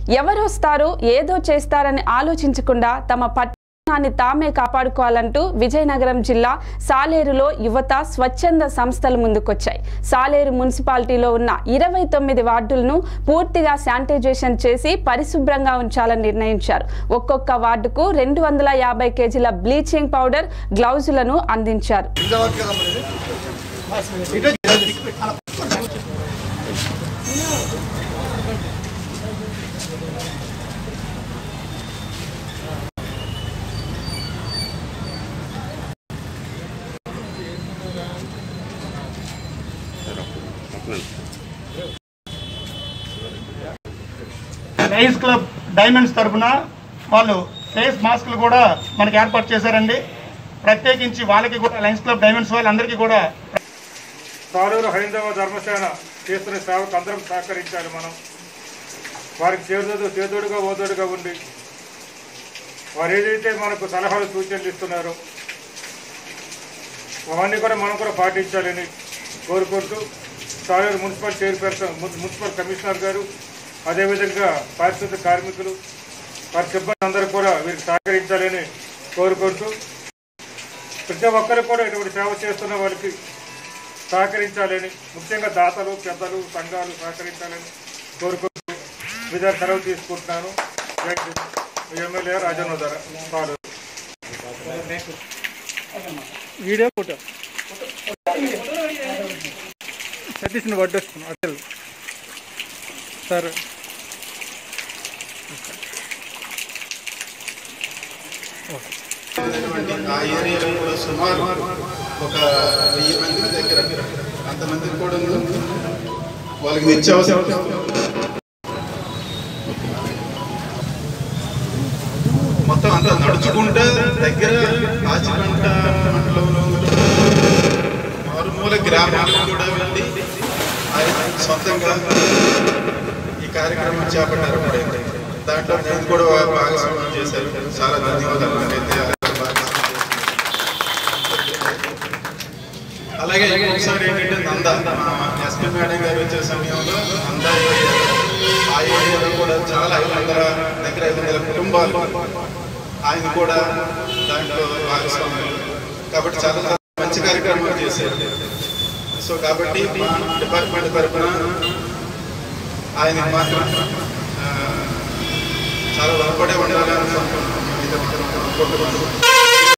ఎవరొస్తారో ఏదో చేస్తారని ఆలోచించకుండా తమ పట్టణాన్ని తామే కాపాడుకోవాలంటూ విజయనగరం జిల్లా సాలేరులో యువత స్వచ్ఛంద సంస్థలు ముందుకొచ్చాయి సాలేరు మున్సిపాలిటీలో ఉన్న ఇరవై తొమ్మిది వార్డులను పూర్తిగా శానిటైజేషన్ చేసి పరిశుభ్రంగా ఉంచాలని నిర్ణయించారు ఒక్కొక్క వార్డుకు రెండు వందల యాభై కేజీల బ్లీచింగ్ పౌడర్ గ్లౌజులను అందించారు లయన్స్ క్లబ్ డైమండ్స్ తరఫున వాళ్ళు ఫేస్ మాస్కులు కూడా మనకి ఏర్పాటు చేశారండి ప్రత్యేకించి వాళ్ళకి కూడా లయన్స్ క్లబ్ డైమండ్స్ వాళ్ళందరికీ కూడా సాలూరు హైందవ ధర్మసేన చేస్తున్న సేవకు అందరం సహకరించాలి మనం వారికి చేదోడు చేదోడుగా ఓదోడుగా ఉండి వారు ఏదైతే మనకు సలహాలు సూచనలు ఇస్తున్నారో అవన్నీ కూడా మనం కూడా పాటించాలని కోరుకుంటూ సాలూరు మున్సిపల్ చైర్పర్సన్ మున్- మున్సిపల్ కమిషనర్ గారు అదేవిధంగా పారిశుద్ధ కార్మికులు వారి సిబ్బంది అందరూ కూడా వీరికి సహకరించాలని కోరుకుంటూ ప్రతి ఒక్కరు కూడా ఇటువంటి సేవ చేస్తున్న వారికి సహకరించాలని ముఖ్యంగా దాతలు పెద్దలు సంఘాలు సహకరించాలని కోరుకుంటూ విధాన సెలవు తీసుకుంటున్నాను జై హింద్. మీ ఎమ్మెల్యే రాజన్న ధర పాలు వీడియో ఫోటో సతీష్ని వడ్డొస్తున్నాం అటల్ సార్ ఆ ఏరియాలో కూడా సుమారు ఒక వెయ్యి మంది దగ్గర అంతమంది కూడా వాళ్ళకి నిత్యావసరం మొత్తం అంతా నడుచుకుంటే దగ్గర ఆచిపంట మండలంలో మారుమూల గ్రామాలకు కూడా వెళ్ళి ఆయన సొంతంగా ఈ కార్యక్రమం చేపట్టారు మరి. దాంట్లో నేను కూడా భాగస్వామ్యం చేశారు చాలా ధన్యవాదాలు నాకైతే భాగస్వామ్యం చేసినందుకు. అలాగే ఇంకొకసారి ఏంటంటే నంద ఎస్పీ మేడం గారు వచ్చే సమయంలో నంద ఏరియా, ఆ ఏరియాలో కూడా చాలా ఐదు వందల దగ్గర ఐదు వందల కుటుంబాలు ఆయన కూడా దాంట్లో భాగస్వామ్యం కాబట్టి చాలా చాలా మంచి కార్యక్రమాలు చేశారు సో కాబట్టి మా డిపార్ట్మెంట్ తరఫున ఆయన మాత్రం ఆ, చాలా రుణపడే ఉండాలని అనుకుంటున్నాను.